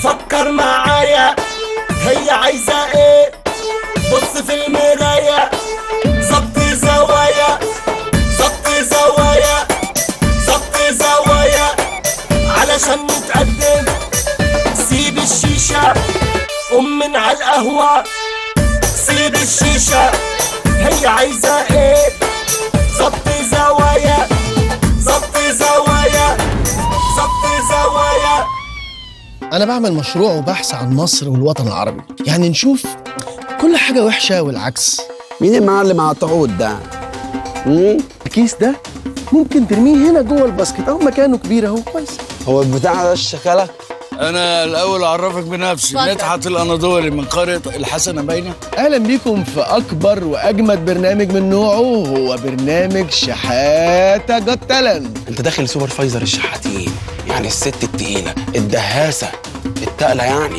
فكر معايا هي عايزة ايه بص في المراية ظبط زوايا ظبط زوايا ظبط زوايا علشان نتقدم سيب الشيشة قوم من على القهوة سيب الشيشة هي عايزة ايه ظبط زوايا ظبط زوايا ظبط زوايا أنا بعمل مشروع وبحث عن مصر والوطن العربي يعني نشوف كل حاجة وحشة والعكس مين المعلم على الطعود ده؟ مم؟ الكيس ده ممكن ترميه هنا جوه الباسكت أهو مكانه كبير أهو كويس هو البتاع ده شكلك؟ انا الاول اعرفك بنفسي اتفضل. مدحت الاناضولي من قريه الحسنه باينه أهلا بيكم في أكبر وأجمد برنامج من نوعه هو برنامج شحاتة جوت تالنت انت داخل سوبرفايزر الشحاتين يعني الست التقيله الدهاسه التقله يعني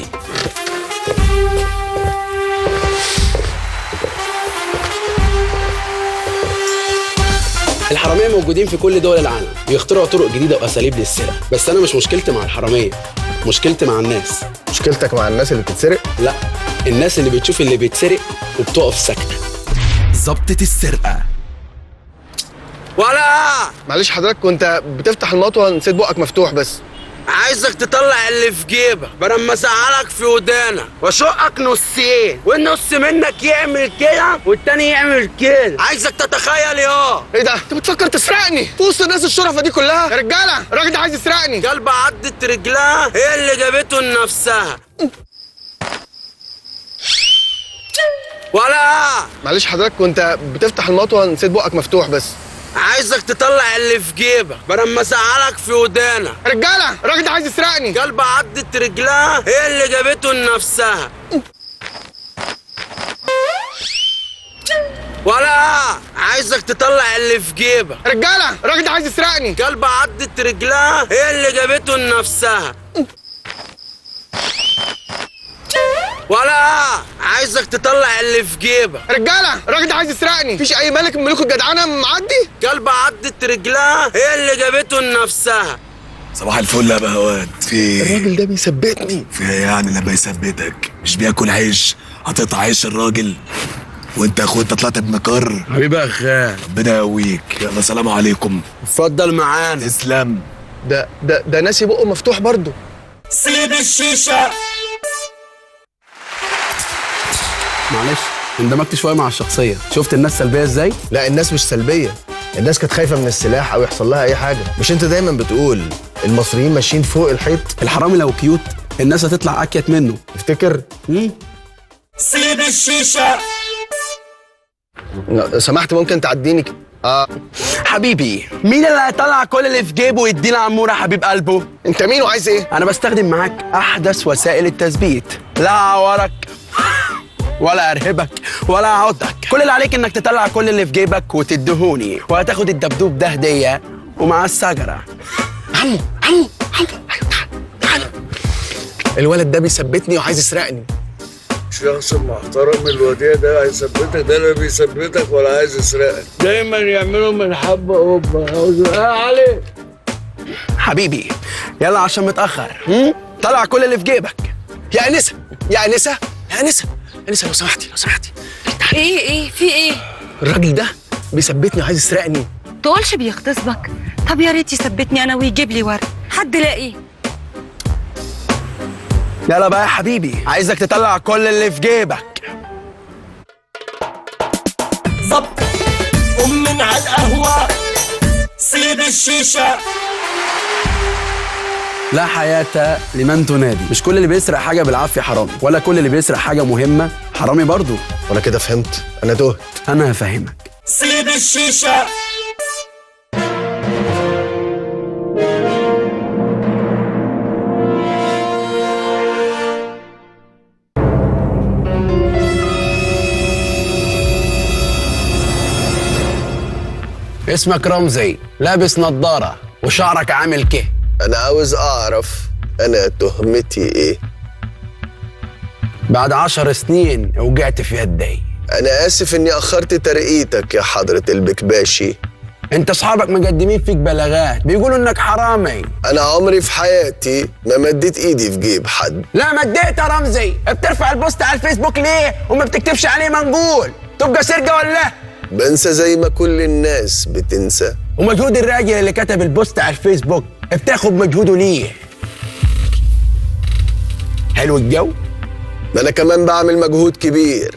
الحرامية موجودين في كل دول العالم بيخترعوا طرق جديدة وأساليب للسرقة بس أنا مش مشكلتي مع الحرامية مشكلتي مع الناس مشكلتك مع الناس اللي بتتسرق لا الناس اللي بتشوف اللي بيتسرق وبتقف ساكتة ظبطة السرقة ولا معلش حضرتك كنت بتفتح المطوة نسيت بقك مفتوح بس عايزك تطلع اللي في جيبك بدل ما اسعلك في ودانك واشقك نصين والنص منك يعمل كده والتاني يعمل كده عايزك تتخيل يا ايه ده؟ انت بتفكر تسرقني؟ وسط الناس الشرفة دي كلها يا رجالة الراجل ده عايز يسرقني كلبة عدت رجلها هي اللي جابته لنفسها ولا معلش حضرتك كنت بتفتح المطوة نسيت بقك مفتوح بس عايزك تطلع اللي في جيبك بدل ما اسعلك في ودانك يا رجالة الراجل ده عايز يسرقني كلبة عدت رجلها هي اللي جابته لنفسها ولا عايزك تطلع اللي في جيبك يا رجالة الراجل ده عايز يسرقني كلبة عدت رجلها هي اللي جابته لنفسها ولا عايزك تطلع اللي في جيبك يا رجالة الراجل ده عايز يسرقني مفيش أي ملك من ملوك الجدعنة معدي كلبة عدت رجلها هي اللي جابته لنفسها صباح الفل يا بهوات في ايه؟ الراجل ده بيثبتني في ايه يعني لما يثبتك مش بياكل عيش هتقطع عيش الراجل وانت يا اخويا انت طلعت بمكر حبيبي يا خال ربنا يقويك يلا سلام عليكم اتفضل معانا اسلام ده ده ده ناسي بقه مفتوح برضه سيب الشيشة معلش اندمجت شويه مع الشخصيه شفت الناس سلبيه ازاي لا الناس مش سلبية الناس كانت خايفة من السلاح أو يحصل لها أي حاجة مش أنت دايما بتقول المصريين ماشيين فوق الحيط الحرامي لو كيوت الناس هتطلع اكيت منه تفتكر سيب الشيشة لا، سمحت ممكن تعديني ك- اه حبيبي مين اللي هيطلع كل اللي في جيبه ويدينا عموره حبيب قلبه انت مين وعايز ايه انا بستخدم معاك احدث وسائل التثبيت لا اعورك ولا ارهبك ولا اعضك كل اللي عليك انك تطلع كل اللي في جيبك وتدهوني وهتاخد الدبدوب ده هديه ومع الشجره عمو عمو عمو ايوه تعال تعال الولد ده بيثبتني وعايز يسرقني الشخص المحترم الوديع ده هيثبتك ده لا بيثبتك ولا عايز يسرقك دايما يعملوا من حبه قبه عاوز ايه علي حبيبي يلا عشان متاخر هم؟ طلع كل اللي في جيبك يا انسه يا انسه يا انسه انسه لو سمحتي لو سمحتي ايه ايه في ايه الراجل ده بيثبتني وعايز يسرقني تقولش بيغتصبك طب يا ريت يثبتني انا ويجيب لي ورد حد لاقيه يلا بقى يا حبيبي عايزك تطلع كل اللي في جيبك ظبط قوم من على القهوة سيب الشيشة لا حياة لمن تنادي مش كل اللي بيسرق حاجة بالعافية حرامي ولا كل اللي بيسرق حاجة مهمة حرامي برضو وانا كده فهمت انا تهت أنا هفهمك سيب الشيشة اسمك رمزي لابس نظارة وشعرك عامل كه انا عاوز اعرف انا تهمتي ايه بعد عشر سنين وقعت في يدي انا اسف اني اخرت ترقيتك يا حضرة البكباشي انت اصحابك مقدمين فيك بلاغات بيقولوا انك حرامي انا عمري في حياتي ما مديت ايدي في جيب حد لا مديت يا رمزي بترفع البوست على الفيسبوك ليه وما بتكتبش عليه منقول تبقى سرقه ولا بنسى زي ما كل الناس بتنسى ومجهود الراجل اللي كتب البوست على الفيسبوك بتاخد مجهوده ليه حلو الجو ما انا كمان بعمل مجهود كبير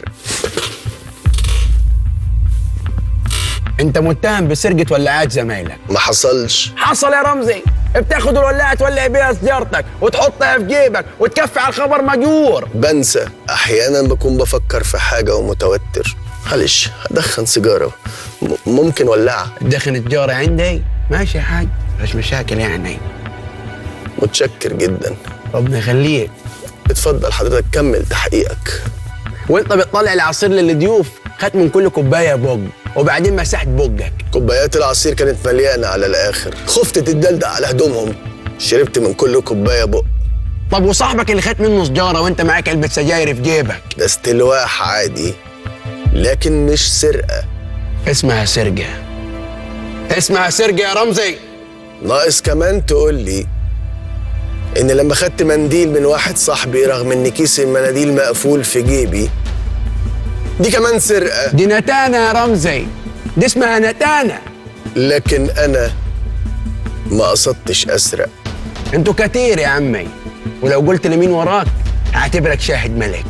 انت متهم بسرقه ولاعات زمايلك ما حصلش حصل يا رمزي بتاخد الولاعه تولع بيها سيارتك وتحطها في جيبك وتكفي على الخبر مجور بنسى احيانا بكون بفكر في حاجه ومتوتر معلش هدخن سيجاره م- ممكن ولعها دخن الجاره عندي ماشي يا حاج مش مشاكل يعني متشكر جدا ربنا يخليك اتفضل حضرتك كمل تحقيقك وانت بتطلع العصير للضيوف خدت من كل كوبايه بوج وبعدين مسحت بوجك كوبايات العصير كانت مليانه على الاخر خفت تدلدق على هدومهم شربت من كل كوبايه بق طب وصاحبك اللي خدت منه سجاره وانت معاك علبه سجاير في جيبك ده استلواح عادي لكن مش سرقه اسمها سرقه اسمها سرقه يا رمزي ناقص كمان تقول لي ان لما خدت منديل من واحد صاحبي رغم ان كيس المناديل مقفول في جيبي دي كمان سرقه دي نتانه يا رمزي دي اسمها نتانه لكن انا ما قصدتش اسرق انتوا كتير يا عمي ولو قلت لمين وراك هعتبرك شاهد ملك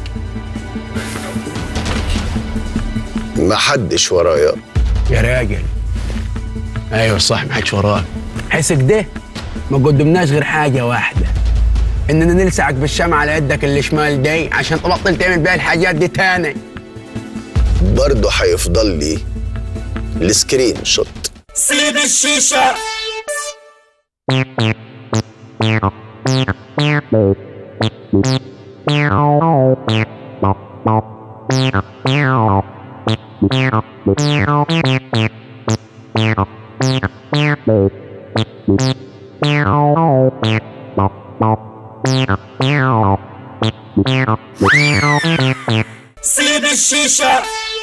ما حدش ورايا يا راجل ايوه صح ما حدش وراك حسك ده ما قدمناش غير حاجه واحده اننا نلسعك بالشمعة على يدك اللي شمال دي عشان تبطل تعمل بيها الحاجات دي تاني برضه هيفضل لي السكرين شوت سيب الشيشة سيب الشيشة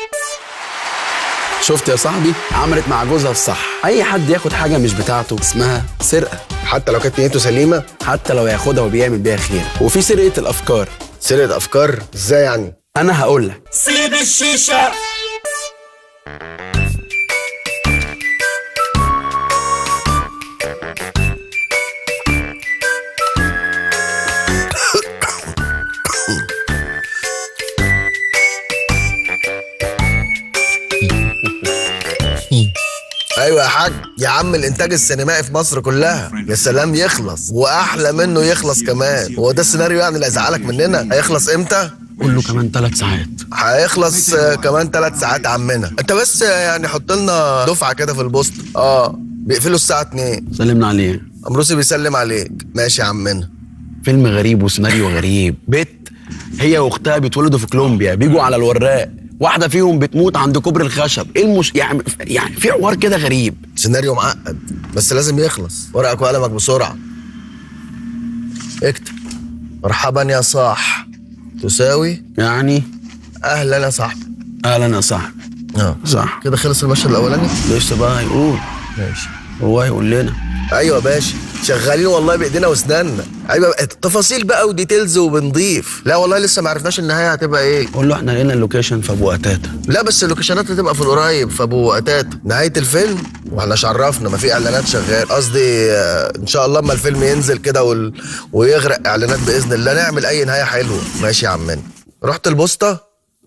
شفت يا صاحبي عملت مع جوزها الصح اي حد ياخد حاجه مش بتاعته اسمها سرقه حتى لو كانت نيته سليمه حتى لو ياخدها وبيعمل بيها خير وفي سرقه الافكار سرقه افكار ازاي يعني انا هقول لك سيب الشيشة ايوه يا حاج يا عم الانتاج السينمائي في مصر كلها يا سلام يخلص واحلى منه يخلص كمان هو ده السيناريو يعني اللي هيزعلك مننا هيخلص امتى قول له كمان ثلاث ساعات هيخلص آه، كمان ثلاث ساعات عمنا انت بس آه، يعني حط لنا دفعه كده في البوسط اه بيقفلوا الساعه 2 سلمنا عليه امروسي بيسلم عليك ماشي يا عمنا فيلم غريب وسيناريو غريب بنت هي واختها بيتولدوا في كولومبيا بيجوا على الوراق واحده فيهم بتموت عند كوبري الخشب ايه المش يعني يعني في حوار كده غريب سيناريو معقد بس لازم يخلص ورقك وقلمك بسرعه اكتب مرحبا يا صاح تساوي يعني اهلا يا صاحبي اهلا يا صاحبي اه صح كده خلص المشهد الاولاني لسه بقى هيقول ماشي هو هيقول لنا ايوه يا باشا شغالين والله بايدينا واسناننا ايوه بقى تفاصيل بقى وديتيلز وبنضيف لا والله لسه ما عرفناش النهايه هتبقى ايه قول له احنا لقينا اللوكيشن في ابو قتاته لا بس اللوكيشنات هتبقى في القريب في ابو وقتات نهايه الفيلم واحنا شرفنا ما في اعلانات شغال قصدي آه، ان شاء الله اما الفيلم ينزل كده وال... ويغرق اعلانات باذن الله نعمل اي نهايه حلوه ماشي يا عمنا رحت البوسطه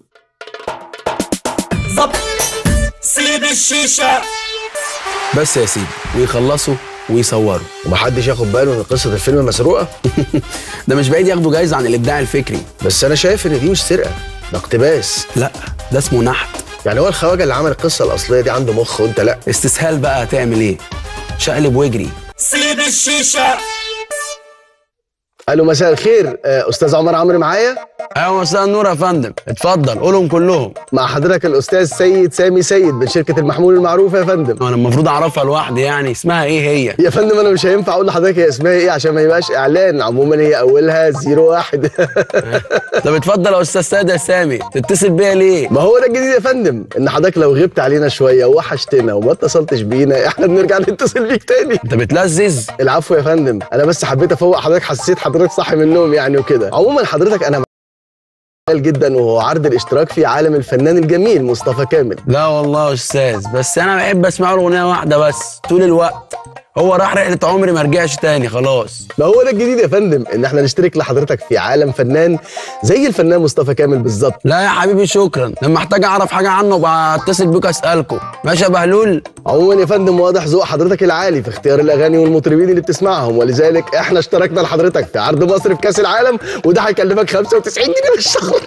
ظبط سيب الشيشة بس يا سيدي ويخلصوا ويصوروا ومحدش ياخد باله ان قصه الفيلم مسروقه ده مش بعيد ياخدوا جايزه عن الابداع الفكري بس انا شايف ان دي مش سرقه ده اقتباس لا ده اسمه نحت يعني هو الخواجه اللي عمل القصه الاصليه دي عنده مخ وانت لا استسهال بقى هتعمل ايه شقلب واجري سيب الشيشة الو مساء الخير آه، استاذ عمر عمرو معايا ايوه مساء النور يا فندم اتفضل قولهم كلهم مع حضرتك الاستاذ سيد سامي سيد من شركه المحمول المعروفه يا فندم انا المفروض اعرفها لوحدي يعني اسمها ايه هي يا فندم انا مش هينفع اقول لحضرتك هي اسمها ايه عشان ما يبقاش اعلان عموما هي اولها 01 طب اتفضل يا استاذ سيد يا سامي تتصل بيا ليه ما هو ده الجديد يا فندم ان حضرتك لو غبت علينا شويه ووحشتنا وما اتصلتش بينا احنا بنرجع نتصل بيك تاني انت بتلذذ العفو يا فندم انا بس حبيت افوق حضرتك حسيت حضرتك صاحي من النوم يعني وكده عموما حضرتك انا جدا وهو عرض الاشتراك في عالم الفنان الجميل مصطفى كامل لا والله يا استاذ بس انا بحب اسمع له اغنيه واحده بس طول الوقت هو راح رحله عمري ما رجعش تاني خلاص ما هو ده الجديد يا فندم ان احنا نشترك لحضرتك في عالم فنان زي الفنان مصطفى كامل بالظبط لا يا حبيبي شكرا لما احتاج اعرف حاجه عنه بقى اتصل بيك اسالكم ماشي يا بهلول عموما يا فندم واضح ذوق حضرتك العالي في اختيار الاغاني والمطربين اللي بتسمعهم ولذلك احنا اشتركنا لحضرتك في عرض مصر في كاس العالم وده هيكلفك 95 جنيه في الشهر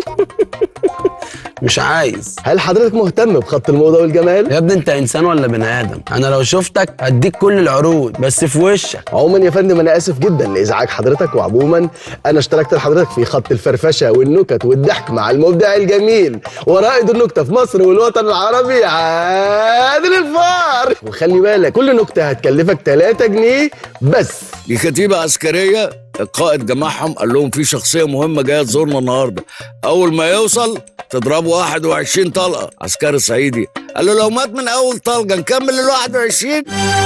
مش عايز هل حضرتك مهتم بخط الموضه والجمال يا ابني انت انسان ولا بني ادم انا لو شفتك هديك كل العروض بس في وشك عموما يا فندم انا اسف جدا لازعاج حضرتك وعموما انا اشتركت لحضرتك في خط الفرفشه والنكت والضحك مع المبدع الجميل ورائد النكته في مصر والوطن العربي عادل الفار وخلي بالك كل نكته هتكلفك 3 جنيه بس دي كتيبة عسكرية القائد جمعهم قال لهم في شخصية مهمة جاية تزورنا النهاردة أول ما يوصل تضربوا 21 طلقة عسكري صعيدي قال له لو مات من أول طلقة نكمل ال 21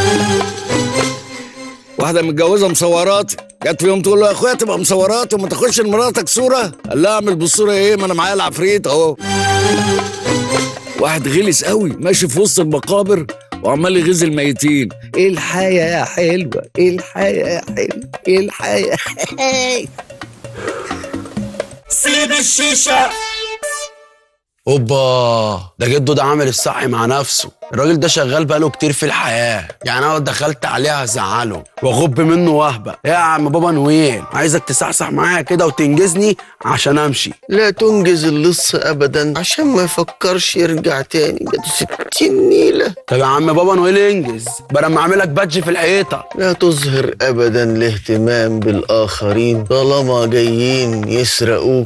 واحدة متجوزة مصوراتي جت في يوم تقول له يا اخويا تبقى مصوراتي وما تاخدش لمراتك صورة قال لها اعمل بالصورة ايه ما انا معايا العفريت اهو واحد غلس قوي ماشي في وسط المقابر وعمال يغيظ الميتين ايه الحياة يا حلوة ايه الحياة يا حلوة ايه الحياة سيب الشيشة اوبا ده جده ده عامل الصح مع نفسه الراجل ده شغال بقاله كتير في الحياه يعني انا لو دخلت عليه هزعله واغب منه وهبه يا عم بابا نويل عايزك تصحصح معايا كده وتنجزني عشان امشي لا تنجز اللص ابدا عشان ما يفكرش يرجع تاني ده ستين نيله طب يا عم بابا نويل انجز بدل ما اعملك بادج في الحيطه لا تظهر ابدا الاهتمام بالاخرين طالما جايين يسرقوك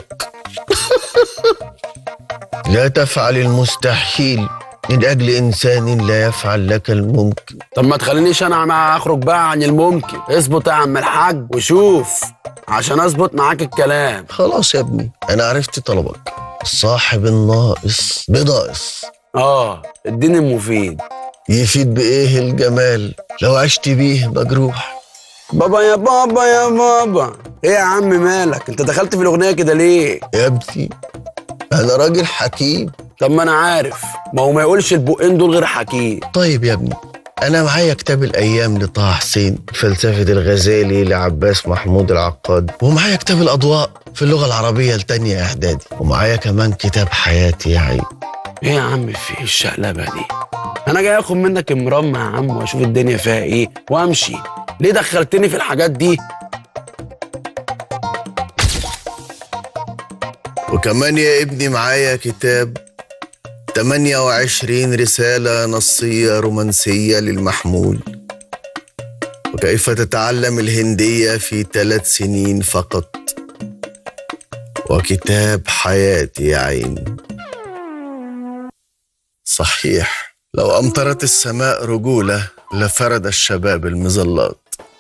لا تفعل المستحيل من اجل انسان لا يفعل لك الممكن طب ما تخلينيش انا مع اخرج بقى عن الممكن اظبط يا عم الحاج وشوف عشان اظبط معاك الكلام خلاص يا ابني انا عرفت طلبك الصاحب الناقص بضائص اه اديني المفيد يفيد بايه الجمال لو عشت بيه مجروح بابا يا بابا يا بابا ايه يا عم مالك انت دخلت في الاغنيه كده ليه يا ابني انا راجل حكيم طب ما انا عارف ما هو ما يقولش البقين دول غير حكيم طيب يا ابني أنا معايا كتاب الأيام لطه حسين فلسفة الغزالي لعباس محمود العقاد ومعايا كتاب الأضواء في اللغة العربية التانية إعدادي ومعايا كمان كتاب حياتي يا عيب ايه يا عم في الشقلبه دي انا جاي اخد منك المرمى يا عم واشوف الدنيا فيها ايه وامشي ليه دخلتني في الحاجات دي وكمان يا ابني معايا كتاب 28 رسالة نصية رومانسية للمحمول وكيف تتعلم الهندية في ثلاث سنين فقط وكتاب حياتي يا عيني صحيح لو أمطرت السماء رجولة لفرد الشباب المظلات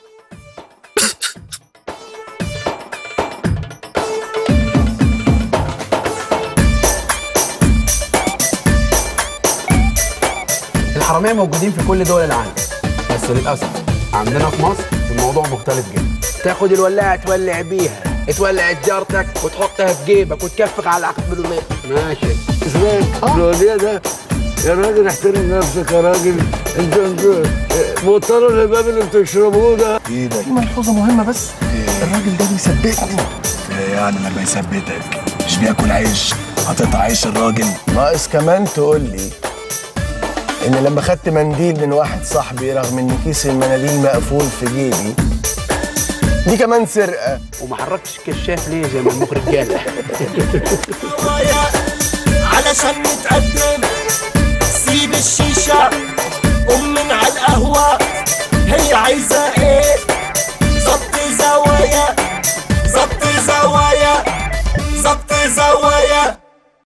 الحراميه موجودين في كل دول العالم بس للاسف عندنا في مصر الموضوع مختلف جدا تاخد الولاعه تولع بيها تولع جارتك وتحطها في جيبك وتكفك على العقد بالولاد ماشي الوليه ده يا راجل احترم نفسك يا راجل انت انت بطلوا الهباب اللي بتشربوه ده ايدك ملحوظة مهمة بس الراجل ده بيثبتني إيه يعني لما يثبتك مش بياكل عيش هتقطع عيش الراجل ناقص كمان تقول لي ان لما خدت منديل من واحد صاحبي رغم ان كيس المناديل مقفول في جيبي دي كمان سرقه وما حركتش الكشاف ليه زي ما المخرج قال ورايا علشان نتقدم سيب الشيشة قوم من على القهوة